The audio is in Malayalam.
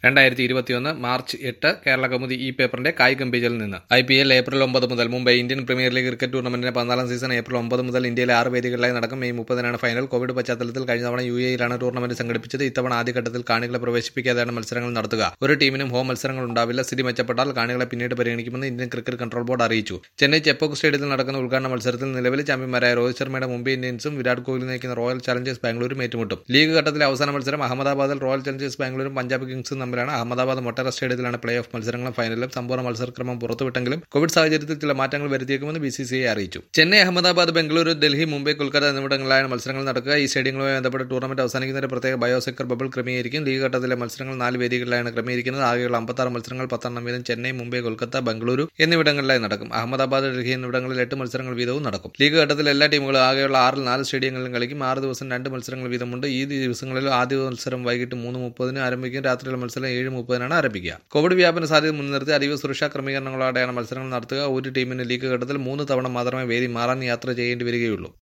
രണ്ടായിരത്തി ഇരുപത്തിയൊന്ന് മാർച്ച് എട്ട് കേരള കൗമുദി ഈ പേപ്പറിന്റെ കായികം പേജിൽ നിന്ന് ഐ പി എൽ ഏപ്രിൽ ഒമ്പത് മുതൽ Mumbai Indian Premier League cricket ടൂർണമെന്റിന്റെ പതിനാലാം സീസൺ ഏപ്രിൽ ഒമ്പത് മുതൽ ഇന്ത്യയിലെ ആറ് വേദികളിലായി നടക്കും മെയ് മുപ്പതിനാണ് ഫൈനൽ കോവിഡ് പശ്ചാത്തലത്തിൽ കഴിഞ്ഞ തവണ യു എയിലാണ് ടൂർണമെന്റ് സംഘടിപ്പിച്ചത് ഇത്തവണ ആദ്യഘട്ടത്തിൽ കാണികളെ പ്രവേശിപ്പിക്കാതെയാണ് മത്സരങ്ങൾ നടത്തുക ഒരു ടീമിനും ഹോം മത്സരങ്ങൾ ഉണ്ടാവില്ല സ്ഥിതി മെച്ചപ്പെട്ടാൽ കാണികളെ പിന്നീട് പരിഗണിക്കുമെന്ന് ഇന്ത്യൻ ക്രിക്കറ്റ് കൺട്രോൾ ബോർഡ് അറിയിച്ചു ചെന്നൈ ചെപ്പോക്ക് സ്റ്റേഡിയത്തിൽ നടക്കുന്ന ഉദ്ഘാടന മത്സരത്തിൽ നിലവിലെ ചാമ്പ്യന്മാരായ രോഹിത് ശർമ്മയുടെ മുംബൈ ഇന്ത്യൻസും വിരാട് കോഹ്ലി നയിക്കുന്ന റോയൽ ചലഞ്ചേഴ്സ് ബാംഗ്ലൂരും ഏറ്റുമുട്ടും ലീഗ് ഘട്ടത്തിലെ അവസാന മത്സരം അഹമ്മദാബാദിൽ റോയൽ ചലഞ്ചേഴ്സ് ബാംഗ്ലൂരും പഞ്ചാബ് കിങ്സും തമ്മിലാണ് അഹമ്മദാബാദ് മൊട്ടേറ സ്റ്റേഡിയത്തിലാണ് പ്ലേ ഓഫ് മത്സരങ്ങളും ഫൈനലും സമ്പൂർണ്ണ മത്സരക്രമം പുറത്തുവിട്ടെങ്കിലും കോവിഡ് സാഹചര്യത്തിൽ ചില മാറ്റങ്ങൾ വരുത്തിയേക്കുമെന്ന് ബി സി സി ഐ അറിയിച്ചു ചെന്നൈ അഹമ്മദാബാദ് ബംഗളൂരു ഡൽഹി മുംബൈ കൊൽക്കത്ത എന്നിവിടങ്ങളിലാണ് മത്സരങ്ങൾ നടക്കുക ഈ സ്റ്റേഡിയങ്ങളുമായി ബന്ധപ്പെട്ട ടൂർണമെന്റ് അവസാനിക്കുന്നതിന് പ്രത്യേക ബയോസെക്കർ ബബിൾ ക്രമീകരിക്കും ലീഗ് ഘട്ടത്തിലെ മത്സരങ്ങൾ നാല് വേദികളിലാണ് ക്രമീകരിക്കുന്നത് ആകെയുള്ള അമ്പത്താറ് മത്സരങ്ങൾ പത്തെണ്ണം വീതം ചെന്നൈ മുംബൈ കൊൽക്കത്ത ബംഗളൂരു എന്നിവിടങ്ങളിലായി നടക്കും അഹമ്മദാബാദ് ഡൽഹി എന്നിവിടങ്ങളിൽ എട്ട് മത്സരങ്ങൾ വീതവും നടക്കും ലീഗ് ഘട്ടത്തിൽ എല്ലാ ടീമുകളും ആകെയുള്ള ആറിൽ നാല് സ്റ്റേഡിയങ്ങളിലും കളിക്കും ആറ് ദിവസം രണ്ട് മത്സരങ്ങൾ വീതമുണ്ട് ഈ ദിവസങ്ങളിൽ ആദ്യ മത്സരം വൈകിട്ട് മൂന്ന് മുപ്പതിന് ആരംഭിക്കും രാത്രിയിലെ മത്സരം ഏഴ് മുപ്പതിനാണ് ആരംഭിക്കുക കോവിഡ് വ്യാപന സാധ്യത മുൻനിർത്തി അതീവ സുരക്ഷാ ക്രമീകരണങ്ങളോടെയാണ് മത്സരങ്ങൾ നടത്തുക ഒരു ടീമിന് ലീഗ് ഘട്ടത്തിൽ മൂന്ന് തവണ മാത്രമേ വേദി മാറാൻ യാത്ര ചെയ്യേണ്ടി വരികയുള്ളൂ